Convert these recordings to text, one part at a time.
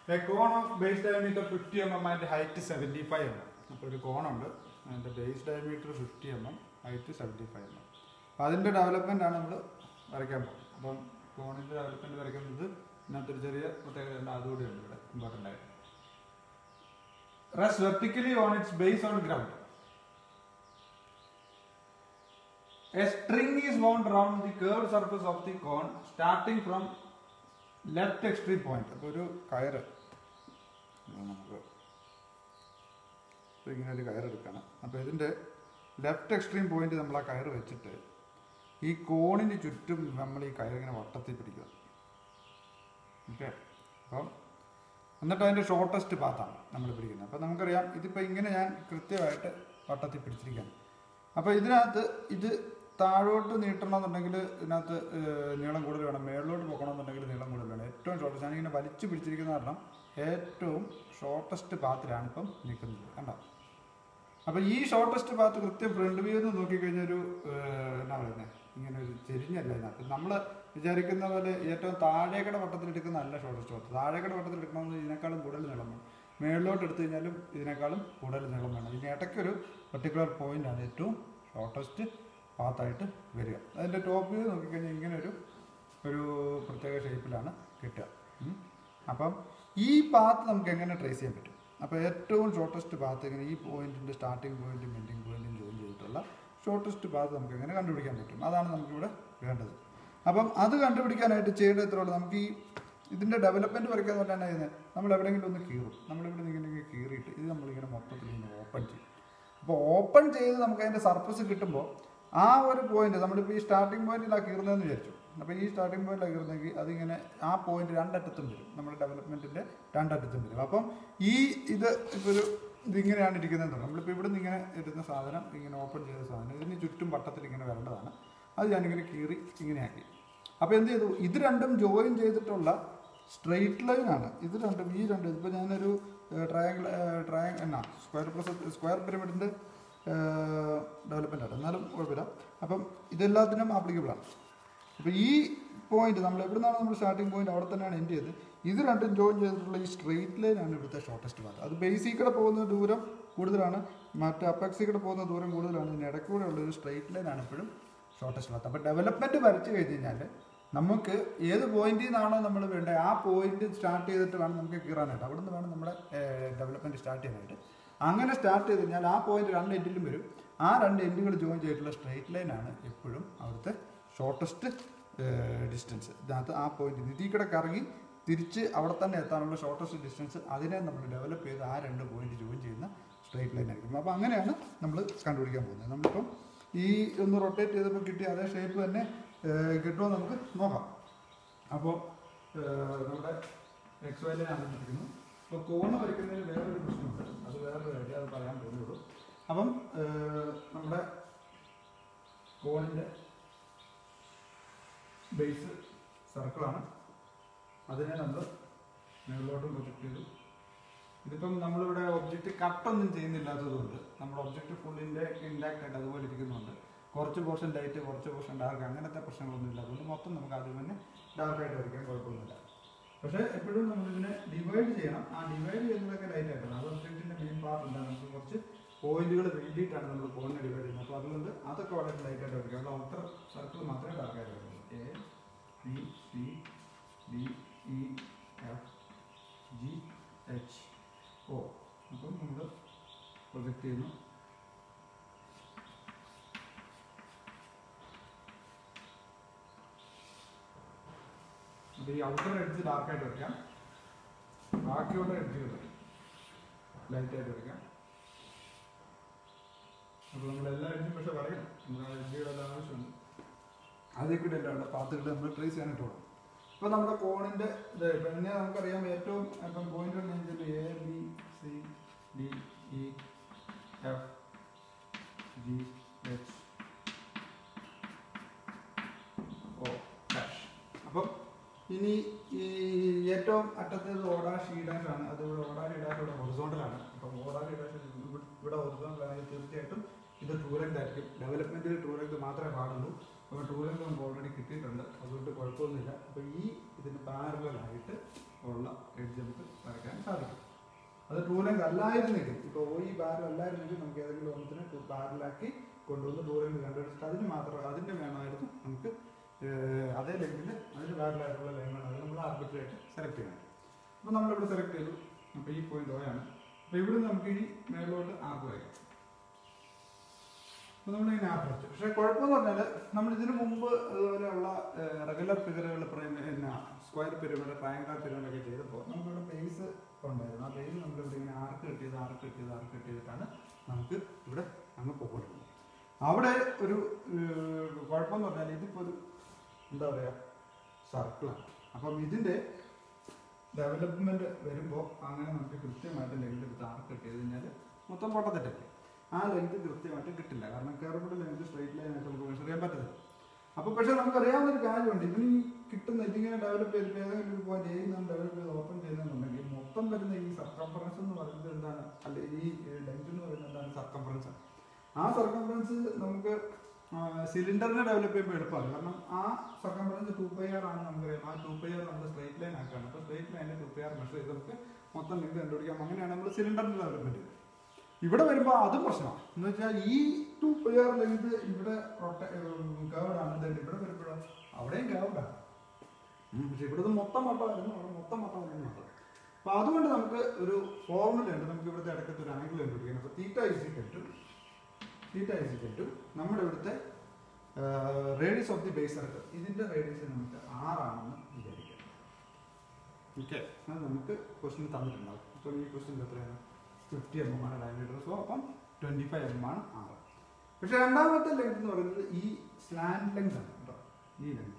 A cone of base diameter fifty M M അതിൻ്റെ height seventy five M M അപ്പോൾ ഒരു കോണുണ്ട് അതിൻ്റെ base diameter fifty M M height seventy five M M അപ്പോൾ അതിൻ്റെ development ആണ് നമ്മൾ വരയ്ക്കാൻ പോകുന്നത് അപ്പം കോണിൻ്റെ ഡെവലപ്മെൻറ്റ് വരയ്ക്കുന്നത് ഇതിനകത്തൊരു ചെറിയ പ്രത്യേകത ഉണ്ട് അതുകൂടി ഉണ്ട് ഇവിടെ ഇമ്പോർട്ടൻ്റ് ആയിട്ട് rest vertically on its base on ground A string is wound around the curved surface of the cone starting from left extreme point അപ്പോൾ ഒരു കയറ് ഇത് നമുക്ക് ഇപ്പോൾ ഇങ്ങനെ ഒരു കയർ എടുക്കണം അപ്പോൾ ഇതിൻ്റെ ലെഫ്റ്റ് എക്സ്ട്രീം പോയിന്റ് നമ്മൾ ആ കയറ് വെച്ചിട്ട് ഈ കോണിന് ചുറ്റും നമ്മൾ ഈ കയർ ഇങ്ങനെ വട്ടത്തിൽ പിടിക്കുക ഓക്കെ അപ്പം എന്നിട്ട് അതിൻ്റെ ഷോർട്ടസ്റ്റ് പാത്താണ് നമ്മൾ പിടിക്കുന്നത് അപ്പോൾ നമുക്കറിയാം ഇതിപ്പോൾ ഇങ്ങനെ ഞാൻ കൃത്യമായിട്ട് വട്ടത്തിൽ പിടിച്ചിരിക്കുകയാണ് അപ്പോൾ ഇതിനകത്ത് ഇത് താഴോട്ട് നീട്ടണമെന്നുണ്ടെങ്കിൽ ഇതിനകത്ത് ഏഹ്, നീളം കൂടുതൽ വേണം മേളിലോട്ട് പോകണമെന്നുണ്ടെങ്കിൽ നീളം കൂടുതൽ വേണം ഏറ്റവും ഷോർട്ടസ്റ്റ് ഞാനിങ്ങനെ വലിച്ചു പിടിച്ചിരിക്കുന്ന കാരണം ഏറ്റവും ഷോർട്ടസ്റ്റ് പാത്തിലാണ് ഇപ്പം നിൽക്കുന്നത് കണ്ടോ അപ്പോൾ ഈ ഷോർട്ടസ്റ്റ് പാത്ത് കൃത്യം ഫ്രണ്ട് വ്യൂ എന്ന് നോക്കിക്കഴിഞ്ഞാൽ ഒരു ഏഹ്, എന്നാ പറയുന്നത് ഇങ്ങനെ ഒരു ചെരിഞ്ഞല്ല ഇതിനകത്ത് നമ്മൾ വിചാരിക്കുന്ന പോലെ ഏറ്റവും താഴേക്കട വട്ടത്തിൽ എടുക്കുന്ന നല്ല ഷോർട്ടസ്റ്റ് പാത്ത് താഴേക്കട വട്ടത്തിൽ എടുക്കണമെന്ന് ഇതിനേക്കാളും കൂടുതൽ നീളം വേണം മേളിലോട്ട് എടുത്തു കഴിഞ്ഞാലും ഇതിനേക്കാളും കൂടുതൽ നീളം വേണം ഇതിന് ഇടയ്ക്കൊരു പെർട്ടിക്കുലർ പോയിന്റാണ് ഏറ്റവും ഷോർട്ടസ്റ്റ് പാത്തായിട്ട് വരിക അതിൻ്റെ ടോപ്പ് വ്യൂ നോക്കിക്കഴിഞ്ഞാൽ ഇങ്ങനെ ഒരു ഒരു പ്രത്യേക ഷേപ്പിലാണ് കിട്ടുക ഉം. അപ്പം ഈ പാത്ത് നമുക്ക് എങ്ങനെ ട്രേസ് ചെയ്യാൻ പറ്റും അപ്പോൾ ഏറ്റവും ഷോർട്ടസ്റ്റ് പാത്ത് ഇങ്ങനെ ഈ പോയിന്റിൻ്റെ സ്റ്റാർട്ടിംഗ് പോയിന്റും എൻഡിങ് പോയിന്റും ജോയിൻ ചെയ്തിട്ടുള്ള ഷോർട്ടസ്റ്റ് പാത്ത് നമുക്ക് എങ്ങനെ കണ്ടുപിടിക്കാൻ പറ്റും അതാണ് നമുക്കിവിടെ വേണ്ടത് അപ്പം അത് കണ്ടുപിടിക്കാനായിട്ട് ചെയ്യേണ്ടത് ഇത്രേ ഉള്ളൂ നമുക്ക് ഈ ഇതിൻ്റെ ഡെവലപ്മെൻറ്റ് വരയ്ക്കാൻ പറഞ്ഞാൽ ചെയ്യുന്നത് നമ്മൾ എവിടെയെങ്കിലും ഒന്ന് കീറും നമ്മളിവിടെ നിന്ന് ഇങ്ങനെ കീറിയിട്ട് ഇത് നമ്മളിങ്ങനെ മൊത്തത്തിൽ ഇങ്ങനെ ഓപ്പൺ ചെയ്യും അപ്പോൾ ഓപ്പൺ ചെയ്ത് നമുക്ക് അതിൻ്റെ സർഫസ് കിട്ടുമ്പോൾ ആ ഒരു പോയിന്റ് നമ്മളിപ്പോൾ ഈ സ്റ്റാർട്ടിംഗ് പോയിന്റിലാണ് കീറുന്നതെന്ന് വിചാരിച്ചു അപ്പോൾ ഈ സ്റ്റാർട്ടിംഗ് പോയിന്റിലാണ് കീറുന്നെങ്കിൽ അതിങ്ങനെ ആ പോയിന്റ് രണ്ടറ്റത്തും വരും നമ്മുടെ ഡെവലപ്മെൻറ്റിൻ്റെ രണ്ടറ്റത്തും വരും അപ്പം ഈ ഇത് ഇപ്പോൾ ഒരു ഇതിങ്ങനെയാണ് ഇരിക്കുന്നത് നമ്മളിപ്പോൾ ഇവിടെ നിന്ന് ഇങ്ങനെ ഇടുന്ന സാധനം ഇങ്ങനെ ഓപ്പൺ ചെയ്ത സാധനം ഇതിന് ചുറ്റും വട്ടത്തിൽ ഇങ്ങനെ വരേണ്ടതാണ് അത് ഞാനിങ്ങനെ കീറി ഇങ്ങനെയാക്കി അപ്പോൾ എന്ത് ചെയ്തു ഇത് രണ്ടും ജോയിൻ ചെയ്തിട്ടുള്ള സ്ട്രെയിറ്റ് ലൈനാണ് ഇത് രണ്ടും ഈ രണ്ടും ഇപ്പോൾ ഞാനൊരു ട്രയാങ്കിൾ ട്രയാങ് എന്നാ സ്ക്വയർ പ്ലസ് സ്ക്വയർ പിരമിഡിൻ്റെ ഡെവലപ്മെൻ്റ് ആണ് എന്നാലും കുഴപ്പമില്ല അപ്പം ഇതെല്ലാത്തിനും ആപ്ലിക്കബിൾ ആണ് അപ്പോൾ ഈ പോയിന്റ് നമ്മൾ എവിടെ നിന്നാണ് നമ്മൾ സ്റ്റാർട്ടിംഗ് പോയിന്റ് അവിടെ തന്നെയാണ് എൻഡ് ചെയ്തത് ഇത് രണ്ടും ജോയിൻ ചെയ്തിട്ടുള്ള ഈ സ്ട്രെയിറ്റ് ലൈനാണ് ഇവിടുത്തെ ഷോർട്ടസ്റ്റ് പാത്ത് അത് ബേസിൽ കൂടെ പോകുന്ന ദൂരം കൂടുതലാണ് മറ്റ് അപ്പക്സിൽ കൂടെ പോകുന്ന ദൂരം കൂടുതലാണ് ഇതിന് ഇടയ്ക്കൂടെ ഉള്ള ഒരു സ്ട്രെയിറ്റ് ലൈനാണ് എപ്പോഴും ഷോർട്ടസ്റ്റ് പാത്ത് അപ്പോൾ ഡെവലപ്മെൻറ്റ് വരച്ച് കഴിഞ്ഞ് കഴിഞ്ഞാൽ നമുക്ക് ഏത് പോയിന്റിൽ നിന്നാണോ നമ്മൾ വേണ്ടത് ആ പോയിന്റ് സ്റ്റാർട്ട് ചെയ്തിട്ട് വേണം നമുക്ക് കീറാനായിട്ട് അവിടെ നിന്ന് വേണം നമ്മുടെ ഡെവലപ്മെൻറ്റ് സ്റ്റാർട്ട് ചെയ്യാനായിട്ട് അങ്ങനെ സ്റ്റാർട്ട് ചെയ്ത് കഴിഞ്ഞാൽ ആ പോയിന്റ് രണ്ട് എൻഡിലും വരും ആ രണ്ട് എൻഡുകൾ ജോയിൻ ചെയ്തിട്ടുള്ള സ്ട്രെയിറ്റ് ലൈനാണ് എപ്പോഴും അവിടുത്തെ ഷോർട്ടസ്റ്റ് ഡിസ്റ്റൻസ് ഇതിനകത്ത് ആ പോയിന്റ് ഇതിൽ കൂടെ കറങ്ങി തിരിച്ച് അവിടെ തന്നെ എത്താനുള്ള ഷോർട്ടസ്റ്റ് ഡിസ്റ്റൻസ് അതിനെ നമ്മൾ ഡെവലപ്പ് ചെയ്ത് ആ രണ്ട് പോയിന്റ് ജോയിൻ ചെയ്യുന്ന സ്ട്രെയിറ്റ് ലൈൻ ആയിരിക്കും അപ്പോൾ അങ്ങനെയാണ് നമ്മൾ കണ്ടുപിടിക്കാൻ പോകുന്നത് നമ്മളിപ്പം ഈ ഒന്ന് റൊട്ടേറ്റ് ചെയ്തപ്പോൾ കിട്ടിയ അതേ ഷേപ്പ് തന്നെ ഏഹ്, കിട്ടുമോ നമുക്ക് നോക്കാം അപ്പോൾ നമ്മുടെ എക്സ് വൈ ലൈൻ ആരംഭിക്കുന്നു അപ്പോൾ കോണ് വരയ്ക്കുന്നതിന് വേറൊരു പ്രശ്നമുണ്ട് അത് വേറൊരു കാര്യം അത് പറയാൻ പോകുന്നുള്ളൂ അപ്പം ഏഹ്, നമ്മുടെ കോണിൻ്റെ ബേസ് സർക്കിളാണ് അതിനെ നമ്മൾ മുകളിലോട്ടും പ്രൊജക്റ്റ് ചെയ്തു ഇതിപ്പം നമ്മളിവിടെ ഒബ്ജക്റ്റ് കട്ടൊന്നും ചെയ്യുന്നില്ലാത്തതുകൊണ്ട് നമ്മുടെ ഒബ്ജക്റ്റ് ഫുള്ളിൻ്റെ ഇൻഡാക്റ്റ് ആയിട്ട് അതുപോലെ ഇരിക്കുന്നുണ്ട് കുറച്ച് പോർഷൻ ലൈറ്റ് കുറച്ച് പോർഷൻ ഡാർക്ക് അങ്ങനത്തെ പ്രശ്നങ്ങളൊന്നും ഇല്ല അതുകൊണ്ട് മൊത്തം നമുക്ക് ആദ്യം തന്നെ ഡാർക്കായിട്ട് വരയ്ക്കാൻ കുഴപ്പമൊന്നുമില്ല പക്ഷേ എപ്പോഴും നമ്മളിതിനെ ഡിവൈഡ് ചെയ്യണം ആ ഡിവൈഡ് ചെയ്യുന്നതൊക്കെ ലൈറ്റ് ആയിട്ടാണ് അത് ഒബ്ജക്റ്റിൻ്റെ മെയിൻ പാർട്ട് ഉണ്ട് നമുക്ക് കുറച്ച് പോയിന്റുകൾ വേണ്ടിയിട്ടാണ് നമ്മൾ കോണിനെ ഡിവൈഡ് ചെയ്യുന്നത് അപ്പോൾ അതുകൊണ്ട് അതൊക്കെ വളരെ ലൈറ്റ് ആയിട്ട് വരയ്ക്കാം അവിടെ ഔട്ടർ സർക്കിൾ മാത്രമേ ഡാർക്കായിട്ട് വരുള്ളൂ A B C D E F G H O അപ്പം നമ്മൾ പ്രൊജക്റ്റ് ചെയ്യുന്നു അപ്പോൾ ഈ ഔട്ടർ എഡ്ജ് ഡാർക്കായിട്ട് വയ്ക്കാം ബാക്കിയുള്ള എഡ്ജുകൾ ലൈറ്റായിട്ട് വയ്ക്കാം അപ്പോൾ നമ്മൾ എല്ലാ എഡ്ജും പക്ഷെ പറയണം നമ്മൾ ആ എഡ്ജുകളെല്ലാം ആവശ്യമുണ്ട് അതിൽ കൂടെ എല്ലാം ഉള്ള പാത്തുകൾ നമ്മൾ ട്രേസ് ചെയ്യാനായിട്ട് വേണം ഇപ്പോൾ നമ്മുടെ കോണിൻ്റെ ഇത് പിന്നെ നമുക്കറിയാം ഏറ്റവും ഇപ്പം പോയിന്റ് എന്ന് A B C D E F G H O dash അപ്പം ഇനി ഈ ഏറ്റവും അറ്റത്തേത് ഓടാഷ് ഈ ഡാഷ് ആണ് അത് ഇവിടെ ഓടാഷ് ഈ ഡാഷ് ഇവിടെ ഹൊറിസോണ്ടലാണ് അപ്പം ഓടാഷ് ഈ ഡാഷ് ഇവിടെ ഹൊറിസോണ്ടലാണെങ്കിൽ തീർച്ചയായിട്ടും ഇത് ട്രൂ ലെങ്ത് ആയിരിക്കും ഡെവലപ്മെന്റിൽ ട്രൂ ലെങ്ത് മാത്രമേ പാടുള്ളൂ അപ്പോൾ ടൂറിൽ നമുക്ക് ഓൾറെഡി കിട്ടിയിട്ടുണ്ട് അതുകൊണ്ട് കുഴപ്പമൊന്നുമില്ല അപ്പോൾ ഈ ഇതിന് പാരലായിട്ട് ഉള്ള എഡ്ജ് നമുക്ക് വരയ്ക്കാൻ സാധിക്കും അത് ടൂലങ്ക് അല്ലായിരുന്നെങ്കിൽ ഇപ്പോൾ ഈ പാരൽ അല്ലായിരുന്നെങ്കിൽ നമുക്ക് ഏതെങ്കിലും ഒന്നത്തിന് പാരലാക്കി കൊണ്ടുവന്ന് ടൂലങ്ക് കണ്ടുപിടിച്ചിട്ട് അതിന് മാത്രം അതിൻ്റെ വേണമായിരുന്നു നമുക്ക് ഏഹ്, അതേ ലെങ്കിൽ അതിന് പാരലായിട്ടുള്ള ലൈൻ വേണം അത് നമ്മൾ ആർബിട്രായിട്ട് സെലക്ട് ചെയ്യണം അപ്പോൾ നമ്മളിവിടെ സെലക്ട് ചെയ്തു അപ്പോൾ ഈ പോയിന്റ് ഓയാണ് അപ്പോൾ ഇവിടെ നമുക്ക് ഈ മേലോട്ട് ആർക്ക് വരയ്ക്കാം അപ്പോൾ നമ്മളിങ്ങനെ ആപ്പ് വെച്ചു പക്ഷേ കുഴപ്പമെന്ന് പറഞ്ഞാൽ നമ്മൾ ഇതിനു മുമ്പ് അതുപോലെയുള്ള റെഗുലർ ഫിഗറുകൾ പിന്നെ സ്ക്വയർ പിരമിഡ് ട്രയാങ്കിൾ പിരമിഡ് ഒക്കെ ചെയ്തപ്പോൾ നമുക്കിവിടെ ബേസ് ഉണ്ടായിരുന്നു ആ ബേസ് നമ്മളിവിടെ ഇങ്ങനെ ആർക്ക് കിട്ടിയത് ആർക്ക് കിട്ടിയത് ആർക്ക് കിട്ടിയതാണ് നമുക്ക് ഇവിടെ അങ്ങ് പോകേണ്ടത് അവിടെ ഒരു ഏഹ്, കുഴപ്പമെന്ന് പറഞ്ഞാൽ ഇതിപ്പോൾ ഒരു എന്താ പറയുക സർക്കിളാണ് അപ്പം ഇതിൻ്റെ ഡെവലപ്മെന്റ് വരുമ്പോൾ അങ്ങനെ നമുക്ക് കൃത്യമായിട്ട് ലെങ്ത് എടുത്ത് ആർക്ക് കിട്ടിയത് കഴിഞ്ഞാൽ മൊത്തം പൊട്ടത്തെറ്റല്ലേ ആ ലെങ്ത് കൃത്യമായിട്ട് കിട്ടില്ല കാരണം കയറുമ്പോൾ ലെങ്ത് സ്ട്രൈറ്റ് ലൈൻ ആയിട്ട് നമുക്ക് മെഷർ ചെയ്യാൻ പറ്റത്തില്ല അപ്പോൾ പക്ഷേ നമുക്കറിയാവുന്ന ഒരു കാര്യമുണ്ട് ഇതിന് ഈ കിട്ടുന്ന ഇതിങ്ങനെ ഡെവലപ്പ് ചെയ്ത് ഏതെങ്കിലും ഒരു പോയിന്റ് ഏത് നമ്മൾ ഡെവലപ്പ് ചെയ്ത് ഓപ്പൺ ചെയ്യുന്നുണ്ടെങ്കിൽ മൊത്തം വരുന്ന ഈ സർക്കംഫറൻസ് എന്ന് പറയുന്നത് എന്താണ് അല്ലെ ഈ ലെങ്ത് എന്ന് പറയുന്നത് എന്താണ് സർക്കംഫറൻസ് ആ സർക്കംഫറൻസ് നമുക്ക് സിലിണ്ടറിനെ ഡെവലപ്പ് ചെയ്യുമ്പോൾ എളുപ്പമാണ് കാരണം ആ സർക്കംഫറൻസ് ടു പൈ ആർ ആണ് നമുക്കറിയാം ആ ടു പൈ ആർ നമ്മൾ സ്ട്രൈറ്റ് ലൈൻ ആക്കുകയാണ് അപ്പോൾ സ്ട്രൈറ്റ് ലൈനിൽ ടു പൈ ആർ മെഷർ ചെയ്ത് നമുക്ക് മൊത്തം ലെങ്ത് കണ്ടുപിടിക്കാം അങ്ങനെയാണ് നമ്മൾ സിലിണ്ടറിന്റെ ഡെവലപ്മെന്റ് ചെയ്യുന്നത് ഇവിടെ വരുമ്പോൾ അതും പ്രശ്നമാണ് എന്ന് വെച്ചാൽ ഈ ടു പൈ ആർ ലെങ്ത് ഇവിടെ കേർഡ് ആണ് ദേ ഇവിടെ വരുമ്പോഴോ അവിടെയും കേർഡാണ് പക്ഷെ ഇവിടെ മൊത്തം മട്ടമായിരുന്നു അവിടെ മൊത്തം മട്ടമായിരുന്നു മട്ടം അപ്പൊ അതുകൊണ്ട് നമുക്ക് ഒരു ഫോർമുല ഉണ്ട് നമുക്ക് ഇവിടുത്തെ ഇടയ്ക്കത്തെ ഒരു ആംഗിൾ കണ്ടുപിടിക്കണം അപ്പൊ theta is equal to theta is equal to നമ്മുടെ ഇവിടുത്തെ radius of the base circle ഇതിന്റെ റേഡിയസ് നമുക്ക് ആറാണെന്ന് വിചാരിക്കാം ഓക്കെ അത് നമുക്ക് ക്വസ്റ്റ്യൻ തന്നിട്ടുണ്ടാവും അപ്പോൾ ഈ ക്വസ്റ്റ്യൻ എത്രയാണ് ഫിഫ്റ്റി എം എം ആണ് ഡയമീറ്റർ സോ അപ്പം ട്വൻറ്റി ഫൈവ് എം ആണ് ആറ് പക്ഷെ രണ്ടാമത്തെ ലെങ്ത് എന്ന് പറയുന്നത് ഈ സ്ലാൻഡ് ലെങ്ത് ആണ് കേട്ടോ ഈ ലെങ്ത്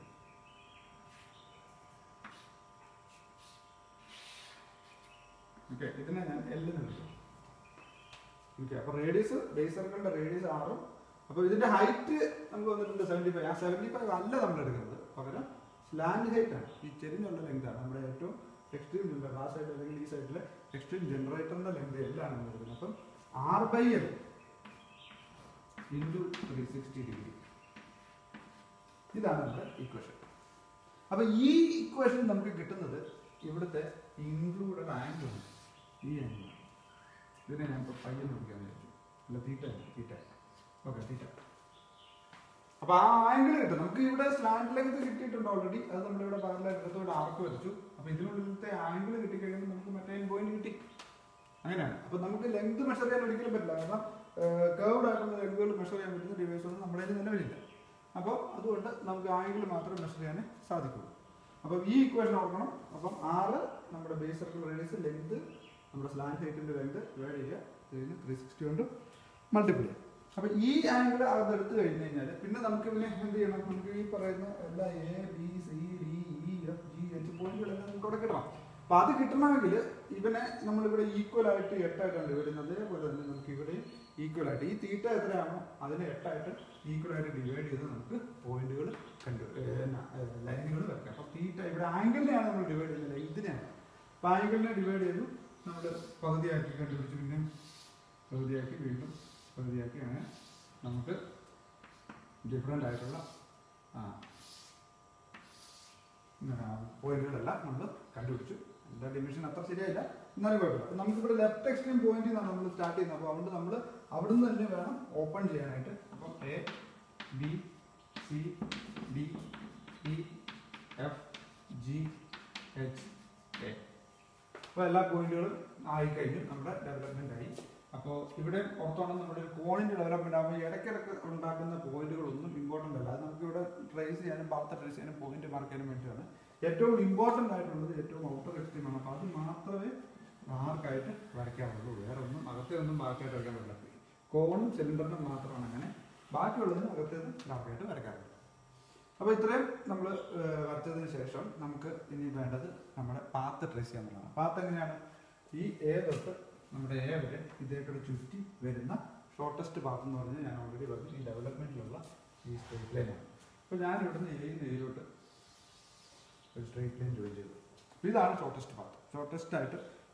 ഓക്കെ ഇതിനെ ഞാൻ എൽ എന്ന് വിളിക്കും ഓക്കെ അപ്പോൾ റേഡിയസ് ബേസ് സർക്കിളിന്റെ റേഡിയസ് ആറും അപ്പോൾ ഇതിന്റെ ഹൈറ്റ് നമുക്ക് വന്നിട്ടുണ്ട് സെവൻറ്റി ഫൈവ് ആ സെവൻറ്റി ഫൈവ് അല്ല നമ്മൾ എടുക്കുന്നത് പകരം സ്ലാൻഡ് ഹൈറ്റ് ആണ് ഈ ചെരിഞ്ഞുള്ള ലെങ്ത് ആണ് നമ്മുടെ ഏറ്റവും എക്സ്ട്രീം ജനറേറ്റർ ആ സൈഡ് അല്ലെങ്കിൽ ഈ സൈഡിലെ എക്സ്ട്രീം ജനറേറ്ററിന്റെ ലെങ്ത് എല്ലാണ് നമ്മൾ എടുക്കുന്നത് അപ്പം R by L into three sixty degree ഇതാണ് നമ്മുടെ ഇക്വേഷൻ അപ്പൊ ഈ ഇക്വേഷൻ നമുക്ക് കിട്ടുന്നത് ഇവിടുത്തെ ഇൻക്ലൂഡഡ് ആംഗിൾ ആണ് ഈ ആംഗിൾ ഇതിനെ ഞാൻ ഇപ്പോൾ പയ്യൻ നോക്കിയാൽ വിചാരിച്ചു അല്ല തീറ്റ തീറ്റ ഓക്കെ തീറ്റ അപ്പൊ ആ ആംഗിൾ കിട്ടും നമുക്ക് ഇവിടെ സ്ലാൻഡ് ലെങ്ത് കിട്ടിയിട്ടുണ്ട് ഓൾറെഡി അത് നമ്മളിവിടെ പാരലായിട്ട് എടുത്തോടെ ആർക്ക് വരച്ചു അപ്പൊ ഇതിനുള്ളിലത്തെ ആംഗിൾ കിട്ടിക്കഴിയുമ്പോൾ നമുക്ക് മറ്റേ പോയിന്റ് കിട്ടി അങ്ങനെയാണ് അപ്പൊ നമുക്ക് ലെങ്ത് മെഷർ ചെയ്യാൻ ഒരിക്കലും പറ്റില്ല കാരണം കേർവ്ഡ് ആയിട്ടുള്ള ലെങ്തുകൾ മെഷർ ചെയ്യാൻ പറ്റുന്ന ഡിവൈസ് ഒന്നും നമ്മുടെ കയ്യിൽ നിലവിലില്ല അപ്പോൾ അതുകൊണ്ട് നമുക്ക് ആംഗിൾ മാത്രമേ മെഷർ ചെയ്യാൻ സാധിക്കുള്ളൂ അപ്പോൾ ഈ ഇക്വേഷൻ ഓർക്കണം അപ്പം ആറ് നമ്മുടെ ബേസ് സർക്കിൾ റേഡിയസ് ലെങ്ത് നമ്മുടെ സ്ലാൻഡ് ഹൈറ്റിന്റെ ലെങ്ത് ഡിവൈഡ് ചെയ്യുക ഇതിന് ത്രീ സിക്സ്റ്റി കൊണ്ട് മൾട്ടിപ്പിൾ ചെയ്യുക അപ്പൊ ഈ ആംഗിൾ അതെടുത്ത് കഴിഞ്ഞ് കഴിഞ്ഞാൽ പിന്നെ നമുക്ക് പിന്നെ എന്ത് ചെയ്യണം നമുക്ക് ഈ പറയുന്ന എല്ലാ A B C D E F G H പോയിന്റുകളെല്ലാം നമുക്ക് അവിടെ കിട്ടണം അപ്പൊ അത് കിട്ടണമെങ്കിൽ ഇവനെ നമ്മളിവിടെ ഈക്വൽ ആയിട്ട് എട്ടായിട്ടാണ് ഡിവൈഡ് അതേപോലെ തന്നെ നമുക്ക് ഇവിടെയും ഈക്വൽ ആയിട്ട് ഈ തീറ്റ എത്രയാണോ അതിനെ എട്ടായിട്ട് ഈക്വൽ ആയിട്ട് ഡിവൈഡ് ചെയ്ത് നമുക്ക് പോയിന്റുകൾ കണ്ടു ലൈനുകൾ വെക്കാം അപ്പൊ തീറ്റ ഇവിടെ ആംഗിളിനെയാണ് നമ്മൾ ഡിവൈഡ് ചെയ്യുന്നത് ഇതിനെയാണ് അപ്പൊ ആംഗിളിനെ ഡിവൈഡ് ചെയ്തു നമ്മൾ പകുതിയാക്കി കണ്ടുപിടിച്ചു പിന്നെ പകുതിയാക്കി വീണ്ടും പകുതിയാക്കി അങ്ങനെ നമുക്ക് ഡിഫറെൻ്റ് ആയിട്ടുള്ള ആ പോയിന്റുകളെല്ലാം നമ്മൾ കണ്ടുപിടിച്ചു എന്താ ഡിവിഷൻ അത്ര ശരിയായില്ല എന്നാലും കുഴപ്പമില്ല അപ്പം നമുക്കിവിടെ ലെഫ്റ്റ് എക്സ്ട്രീം പോയിന്റിൽ നിന്നാണ് നമ്മൾ സ്റ്റാർട്ട് ചെയ്യുന്നത് അപ്പോൾ അതുകൊണ്ട് നമ്മൾ അവിടുന്ന് തന്നെ വേണം ഓപ്പൺ ചെയ്യാനായിട്ട് അപ്പം A B C D E F G H A അപ്പോൾ എല്ലാ പോയിന്റുകളും ആയി കഴിഞ്ഞു നമ്മുടെ ഡെവലപ്മെന്റ് ആയി അപ്പോൾ ഇവിടെ പുറത്തോണം നമ്മുടെ ഒരു കോണിന്റെ ഡെവലപ്മെന്റ് ആകുമ്പോൾ ഇടയ്ക്കിടയ്ക്ക് ഉണ്ടാക്കുന്ന പോയിന്റുകളൊന്നും ഇമ്പോർട്ടൻ്റ് അല്ല അത് നമുക്ക് ഇവിടെ ട്രേസ് ചെയ്യാനും പാർത്ത് ട്രേസ് ചെയ്യാനും പോയിന്റ് മാർക്ക് ചെയ്യാനും വേണ്ടിയാണ് ഏറ്റവും ഇമ്പോർട്ടൻ്റ് ആയിട്ടുള്ളത് ഏറ്റവും ഔട്ടർ എക്സ്ട്രീം ആണ് അപ്പോൾ അത് മാത്രമേ മാർക്കായിട്ട് വരയ്ക്കാറുള്ളൂ വേറെ ഒന്നും അകത്തെ ഒന്നും മാർക്കായിട്ട് വരയ്ക്കാൻ പറ്റില്ല കോണും സിലിണ്ടറിനും മാത്രമാണ് അങ്ങനെ ബാക്കിയുള്ളതിന് അകത്തെ ഡാർക്കായിട്ട് വരയ്ക്കാറുള്ളൂ അപ്പോൾ ഇത്രയും നമ്മൾ വരച്ചതിന് ശേഷം നമുക്ക് ഇനി വേണ്ടത് നമ്മുടെ പാത്ത് ട്രേസ് ചെയ്യാന്നുള്ളതാണ് പാത്ത് എങ്ങനെയാണ് ഈ എ തൊട്ട് നമ്മുടെ എ വരെ ഇതേക്കൂടെ ചുറ്റി വരുന്ന ഷോർട്ടസ്റ്റ് പാത്ത് എന്ന് പറഞ്ഞാൽ ഞാൻ ഓൾറെഡി പറഞ്ഞു ഈ ഡെവലപ്മെന്റിലുള്ള ഈ സ്ട്രേറ്റ് ലൈനാണ് അപ്പോൾ ഞാൻ ഇവിടുന്ന് എയിൽ നിന്ന് എയിലോട്ട് ഒരു സ്ട്രേറ്റ് ലൈൻ ജോയിൻ ചെയ്തു അപ്പോൾ ഇതാണ് ഷോർട്ടസ്റ്റ് പാത്ത് ഷോർട്ടസ്റ്റ് ആയിട്ട്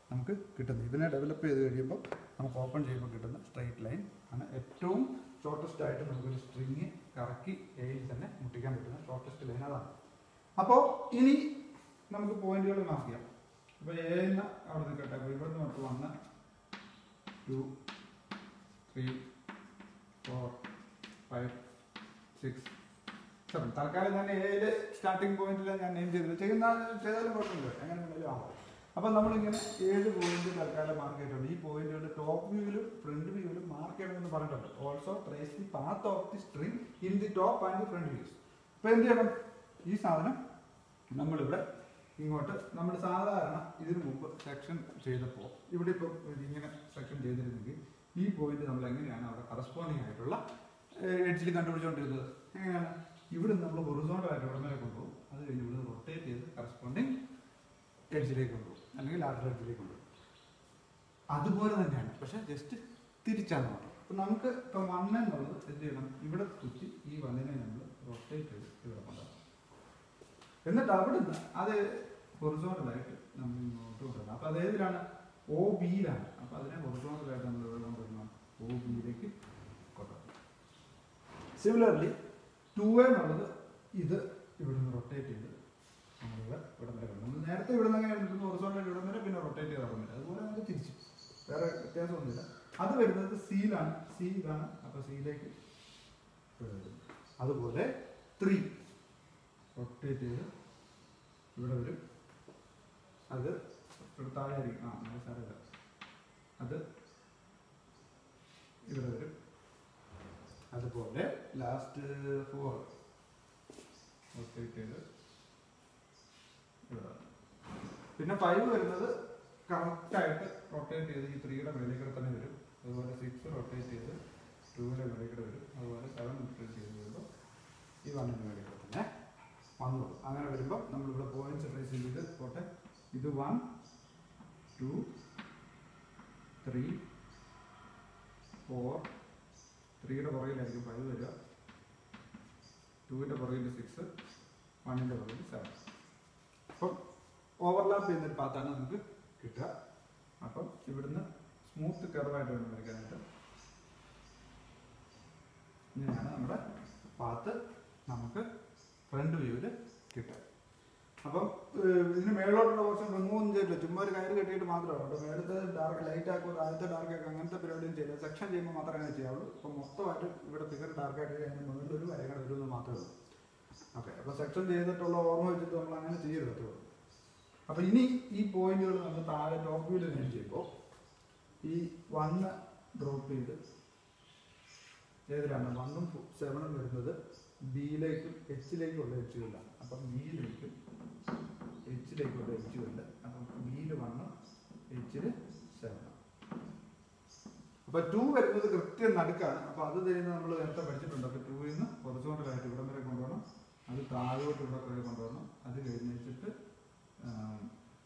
നമുക്ക് കിട്ടുന്നത് ഇതിനെ ഡെവലപ്പ് ചെയ്ത് കഴിയുമ്പോൾ നമുക്ക് ഓപ്പൺ ചെയ്യുമ്പോൾ കിട്ടുന്ന സ്ട്രൈറ്റ് ലൈൻ ആണ് ഏറ്റവും ഷോർട്ടസ്റ്റ് ആയിട്ട് നമുക്കൊരു സ്ട്രിങ് കറക്കി എയിൽ തന്നെ മുട്ടിക്കാൻ പറ്റുന്ന ഷോർട്ടസ്റ്റ് ലൈൻ അതാണ് അപ്പോൾ ഇനി നമുക്ക് പോയിന്റുകൾ മാർക്ക് ചെയ്യാം അപ്പോൾ എന്ന അവിടെ നിൽക്കട്ടെ അപ്പോൾ ഇവിടെ നിന്ന് തൊട്ട് one two three four five six seven തൽക്കാലം ഞാൻ ഏഴ് സ്റ്റാർട്ടിംഗ് പോയിന്റിൽ ഞാൻ നെയിം ചെയ്തില്ല ചെയ്യുന്ന ചെയ്താലും കുഴപ്പമില്ല എങ്ങനെ വേണമെങ്കിലും ആവാം അപ്പം നമ്മളിങ്ങനെ ഏഴ് പോയിന്റ് തൽക്കാലം മാർക്ക് ചെയ്തിട്ടുണ്ട് ഈ പോയിന്റുകൾ ടോപ്പ് വ്യൂവിലും ഫ്രണ്ട് വ്യൂവിലും മാർക്ക് ചെയ്യണമെന്ന് പറഞ്ഞിട്ടുണ്ട് also trace the path of the string in the top and front views അപ്പോൾ എന്ത് ചെയ്യണം ഈ സാധനം നമ്മളിവിടെ ഇങ്ങോട്ട് നമ്മൾ സാധാരണ ഇതിനു മുമ്പ് സെക്ഷൻ ചെയ്തപ്പോൾ ഇവിടെ ഇപ്പോൾ ഇങ്ങനെ സെക്ഷൻ ചെയ്തിരുന്നെങ്കിൽ ഈ പോയിന്റ് നമ്മൾ എങ്ങനെയാണ് അവിടെ കറസ്പോണ്ടിങ് ആയിട്ടുള്ള എഡ്ജിൽ കണ്ടുപിടിച്ചുകൊണ്ടിരുന്നത് എങ്ങനെയാണ് ഇവിടെ നമ്മൾ ഹൊറിസോണ്ടലായിട്ട് ഇവിടെ വരെ കൊണ്ടുപോകും അത് കഴിഞ്ഞ് ഇവിടെ റൊട്ടേറ്റ് ചെയ്ത് കറസ്പോണ്ടിങ് എഡ്ജിലേക്ക് കൊണ്ടുപോകും അല്ലെങ്കിൽ ലാറ്റർ എഡ്ജിലേക്ക് കൊണ്ടുപോകും അതുപോലെ തന്നെയാണ് പക്ഷെ ജസ്റ്റ് തിരിച്ചാണ് മാത്രം അപ്പം നമുക്ക് ഇപ്പം വൺ എന്നുള്ളത് എന്ത് ചെയ്യണം ഇവിടെ കുത്തി ഈ വണ്ണിനെ നമ്മൾ റൊട്ടേറ്റ് ചെയ്ത് ഇവിടെ കൊണ്ടുപോകും എന്നിട്ട് അവിടുന്ന് അത് ഹൊറിസോണ്ടലായിട്ട് നമ്മൾ ഇങ്ങോട്ട് കൊണ്ടുവരണം അപ്പോൾ അത് ഏതിലാണ് ഒ ബിയിലാണ് അപ്പോൾ അതിനെ ഹൊറിസോണ്ടലായിട്ട് നമ്മൾ ഇവിടെ കൊണ്ടുവരണം ഒ ബിയിലേക്ക് കൊണ്ടുവരണം സിമിലർലി ടു എന്നുള്ളത് ഇത് ഇവിടുന്ന് റൊട്ടേറ്റ് ചെയ്ത് നമ്മളിവിടെ ഇവിടെ വരെ കൊണ്ടുവരണം നമ്മൾ നേരത്തെ ഇവിടെ നിന്ന് അങ്ങനെ എടുക്കുന്നു ഹൊറിസോണ്ടൽ ഇവിടെ വരെ പിന്നെ റൊട്ടേറ്റ് ചെയ്ത് ഇറങ്ങുന്നില്ല അതുപോലെ നമുക്ക് തിരിച്ച് വേറെ വ്യത്യാസമൊന്നുമില്ല അത് വരുന്നത് സിയിലാണ് സി ഇതാണ് അപ്പോൾ സിയിലേക്ക് ഇവിടെ വരും അതുപോലെ ത്രീ റൊട്ടേറ്റ് ചെയ്ത് ഇവിടെ വരും അത് ഇവിടെ താഴെ ആയിരിക്കും ആ നല്ല സാരമില്ല അത് ഇവിടെ വരും അതുപോലെ ലാസ്റ്റ് ഫോർ റൊട്ടേറ്റ് ചെയ്ത് ഇവിടെ വരും. പിന്നെ ഫൈവ് വരുന്നത് കറക്റ്റായിട്ട് റൊട്ടേറ്റ് ചെയ്ത് ഈ ത്രീയുടെ മേലേക്കൂടെ തന്നെ വരും അതുപോലെ സിക്സ് റൊട്ടേറ്റ് ചെയ്ത് ടൂവിൻ്റെ മേലേക്കൂടെ വരും അതുപോലെ സെവൻ റൊട്ടേറ്റ് ചെയ്ത് വരുമ്പോൾ ഈ വണ്ണിൻ്റെ മേലേക്കൂടെ തന്നെ വന്നു അങ്ങനെ വരുമ്പോൾ നമ്മളിവിടെ പോയിന്റ്സ് ട്രേസ് ചെയ്തിട്ട് പോട്ടെ ഇത് വൺ ടു ത്രീ ഫോർ ത്രീയുടെ പുറകിലായിരിക്കും ഫൈവ് വരിക ടൂവിൻ്റെ പുറകിൽ സിക്സ് വണ്ണിൻ്റെ പുറകിൽ സെവൻ അപ്പം ഓവർലാപ്പ് ചെയ്യുന്നൊരു പാത്താണ് നമുക്ക് കിട്ടുക അപ്പം ഇവിടുന്ന് സ്മൂത്ത് കർവായിട്ട് വേണം വരയ്ക്കാനായിട്ട് ഇങ്ങനെയാണ് നമ്മുടെ പാത്ത് നമുക്ക് ഫ്രണ്ട് വ്യൂവിൽ കിട്ടുക അപ്പം ഏഹ്, ഇതിന് മേളോട്ടുള്ള കുറച്ച് റിമൂവ് ഒന്നും ചെയ്തില്ല ചുമ്മാ ഒരു കയറ് കെട്ടിയിട്ട് മാത്രമാണ് അവിടെ മേളത്തെ ഡാർക്ക് ലൈറ്റ് ആക്കുക താഴത്തെ ഡാർക്ക് ആക്കുക അങ്ങനത്തെ പരിപാടിയും ചെയ്യില്ല സെക്ഷൻ ചെയ്യുമ്പോൾ മാത്രമേ അങ്ങനെ ചെയ്യാവുള്ളൂ അപ്പം മൊത്തമായിട്ട് ഇവിടെ ഫിഗർ ഡാർക്ക് ആക്കി അതിന് മുകളിൽ ഒരു വരകൾ വരുമെന്ന് മാത്രമേ ഉള്ളൂ ഓക്കെ അപ്പോൾ സെക്ഷൻ ചെയ്തിട്ടുള്ള ഓർമ്മ വെച്ചിട്ട് നമ്മൾ അങ്ങനെ ചെയ്യരുത് അത്രേ ഉള്ളൂ അപ്പോൾ ഇനി ഈ പോയിന്റുകൾ നമ്മൾ താഴെ ടോപ്പ് വ്യൂവിൽ നെയിം ചെയ്യുമ്പോൾ ഈ വണ്ണ് ഡ്രോപ്പ് ചെയ്ത് ഏതിലാണ് വണ്ണും സെവനും വരുന്നത് ബിയിലേക്കും എച്ചിലേക്കുള്ള എച്ചുകളിലാണ് അപ്പം ബിയിലേക്കും എച്ചിലേക്കുള്ള എച്ചുകളിൽ അപ്പം ബിയിൽ വണ്ണ് എച്ചിൽ സെവൻ അപ്പൊ ടു വരുന്നത് കൃത്യം നടുക്കാണ് അപ്പൊ അത് തരുന്നത് നമ്മൾ നേരത്തെ പഠിച്ചിട്ടുണ്ട് അപ്പൊ ടൂയിൽ നിന്ന് ഹൊറിസോണ്ടലായിട്ട് ഇവിടം വരെ കൊണ്ടുപോകണം അത് താഴോട്ട് ഇവിടെ വരെ കൊണ്ടുപോകണം അത് കഴിഞ്ഞ് വെച്ചിട്ട് ആം,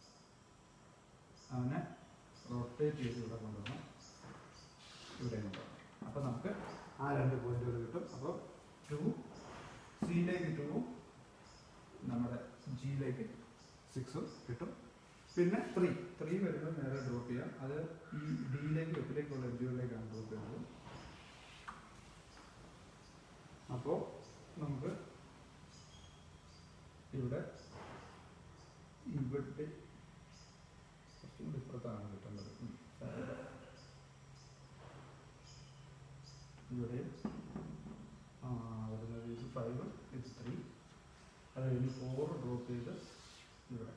അവനെ റൊട്ടേറ്റ് ചെയ്ത് ഇവിടെ കൊണ്ടുപോകണം ഇവിടെ കൊണ്ടുപോകണം അപ്പൊ നമുക്ക് ആ രണ്ട് പോയിന്റുകൾ കിട്ടും അപ്പോൾ ടു സിയിലേക്ക് ടൂവും നമ്മുടെ ജിയിലേക്ക് സിക്സും കിട്ടും പിന്നെ ത്രീ ത്രീ വരുന്നത് നേരെ ഡ്രോപ്പ് ചെയ്യാം അത് ഈ ഡിയിലേക്ക് എഫിലേക്കുള്ള എഡ്ജുകളിലേക്കാണ് ഡ്രോപ്പ് ചെയ്യുന്നത് അപ്പോൾ നമുക്ക് ഇവിടെ ഇവിടെ കുറച്ചും കൂടി ഇപ്പുറത്താണ് കിട്ടേണ്ടത് ഉം. ഇവിടെ ആ, വരുന്നത് ഇത് ഫൈവ് ഇത് ത്രീ അത് കഴിഞ്ഞ് ഫോർ ഡ്രോപ്പ് ചെയ്ത് ഇവിടെ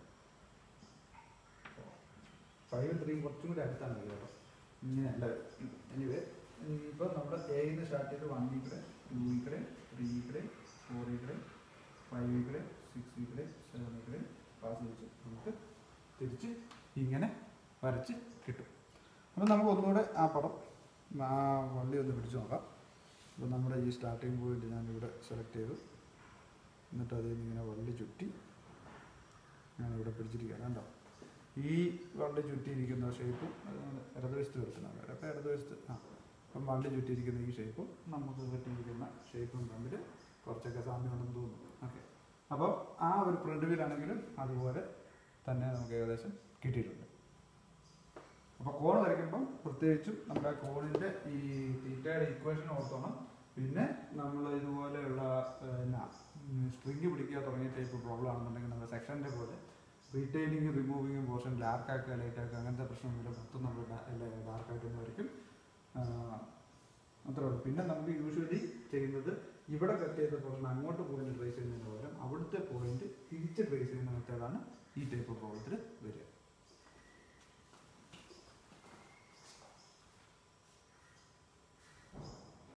ഫൈവ് ത്രീയും കുറച്ചും കൂടി അടുത്താണ് ഇത് കേട്ടോ ഇങ്ങനെയല്ല എനിവേ ഇപ്പോൾ നമ്മുടെ എയിൽ സ്റ്റാർട്ട് ചെയ്ത് വൺ വീക്കിടെ ടു വീക്കിടെ ത്രീ വീക്കിടെ ഫോർ വീക്കിടെ ഫൈവ് വീക്കിടെ സിക്സ് വീക്കിടെ സെവൻ വീക്കിടെ പാസ് വെച്ച് നമുക്ക് തിരിച്ച് ഇങ്ങനെ വരച്ച് കിട്ടും അപ്പം നമുക്ക് ഒന്നുകൂടെ ആ പടം ആ വള്ളി ഒന്ന് പിടിച്ചു നോക്കാം അപ്പോൾ നമ്മുടെ ഈ സ്റ്റാർട്ടിങ് പോയിന്റ് ഞാൻ ഇവിടെ സെലക്ട് ചെയ്തു എന്നിട്ട് അതിൽ നിന്ന് ഇങ്ങനെ വള്ളി ചുറ്റി ഞാൻ ഇവിടെ പിടിച്ചിരിക്കുകയാണ് കണ്ടോ ഈ വള്ളി ചുറ്റിയിരിക്കുന്ന ഷേപ്പും അത് നമ്മൾ ഇടതുവശത്ത് വരുത്തണം അപ്പോൾ ഇടതുവശത്ത് ആ അപ്പം വള്ളി ചുറ്റിയിരിക്കുന്ന ഈ ഷേപ്പും നമുക്ക് പറ്റിയിരിക്കുന്ന ഷേപ്പും തമ്മിൽ കുറച്ചൊക്കെ സാമ്യമുണ്ടെന്ന് തോന്നുന്നു ഓക്കെ അപ്പോൾ ആ ഒരു ഫ്രണ്ട് വീലാണെങ്കിലും അതുപോലെ തന്നെ നമുക്ക് ഏകദേശം കിട്ടിയിട്ടുണ്ട് അപ്പോൾ കോൺ വരയ്ക്കുമ്പം പ്രത്യേകിച്ചും നമ്മുടെ കോണിൻ്റെ ഈ തീറ്റയുടെ ഇക്വേഷൻ ഓർത്തോണം പിന്നെ നമ്മൾ ഇതുപോലെയുള്ള എന്നാ സ്ട്രിങ് പിടിക്കുക തുടങ്ങിയ ടൈപ്പ് പ്രോബ്ലം ആണെന്നുണ്ടെങ്കിൽ നമ്മുടെ സെക്ഷൻ്റെ പോലെ റീറ്റെയിലിംഗ് റിമൂവിങ് പോർഷൻ ഡാർക്കാക്കുക ലൈറ്റാക്കുക അങ്ങനത്തെ പ്രശ്നമില്ല മൊത്തം നമ്മൾ ഡാർക്കായിട്ട് തന്നെ വരയ്ക്കും ആ, അത്രേ ഉള്ളൂ പിന്നെ നമുക്ക് യൂഷ്വലി ചെയ്യുന്നത് ഇവിടെ കട്ട് ചെയ്ത പോർഷൻ അങ്ങോട്ട് പോയിന്റ് ട്രേസ് ചെയ്യുന്നതിന് പകരം അവിടുത്തെ പോയിന്റ് തിരിച്ച് ട്രേസ് ചെയ്യുന്ന മെത്തേഡാണ് ഈ ടൈപ്പ് പ്രോബ്ലത്തിൽ വരിക